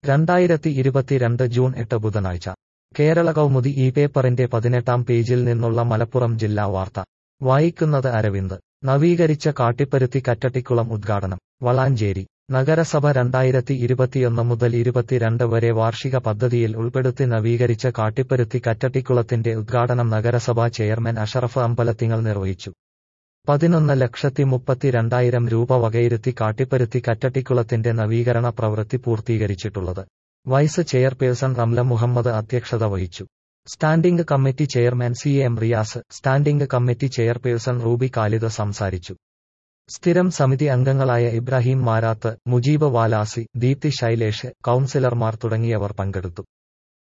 രണ്ടായിരത്തി ഇരുപത്തിരണ്ട് ജൂൺ എട്ട് ബുധനാഴ്ച കേരള കൗമുദി ഈ പേപ്പറിന്റെ പതിനെട്ടാം പേജിൽ നിന്നുള്ള മലപ്പുറം ജില്ലാ വാർത്ത വായിക്കുന്നത് അരവിന്ദ് നവീകരിച്ച കാട്ടിപ്പരുത്തി കറ്റട്ടിക്കുളം ഉദ്ഘാടനം വളാഞ്ചേരി നഗരസഭ രണ്ടായിരത്തി ഇരുപത്തിയൊന്ന് മുതൽ ഇരുപത്തിരണ്ട് വരെ വാർഷിക പദ്ധതിയിൽ ഉൾപ്പെടുത്തി നവീകരിച്ച കാട്ടിപ്പരുത്തി കറ്റട്ടിക്കുളത്തിന്റെ ഉദ്ഘാടനം നഗരസഭാ ചെയർമാൻ അഷറഫ് അമ്പലത്തിങ്ങൾ നിർവഹിച്ചു പതിനൊന്ന് ലക്ഷത്തി മുപ്പത്തിരണ്ടായിരം രൂപ വകയിരുത്തി കാട്ടിപ്പരുത്തി കറ്റട്ടിക്കുളത്തിന്റെ നവീകരണ പ്രവൃത്തി പൂർത്തീകരിച്ചിട്ടുള്ളത് വൈസ് ചെയർപേഴ്സൺ റംല മുഹമ്മദ് അധ്യക്ഷത വഹിച്ചു standing committee chairman C M Riyas standing committee chairperson Ruby Khalid സംസാരിച്ചു സ്ഥിരം സമിതി അംഗങ്ങളായ ഇബ്രാഹിം മാരാത്ത് മുജീബ് വാലാസി ദീപ്തി ശൈലേഷ് കൌൺസിലർമാർ തുടങ്ങിയവർ പങ്കെടുത്തു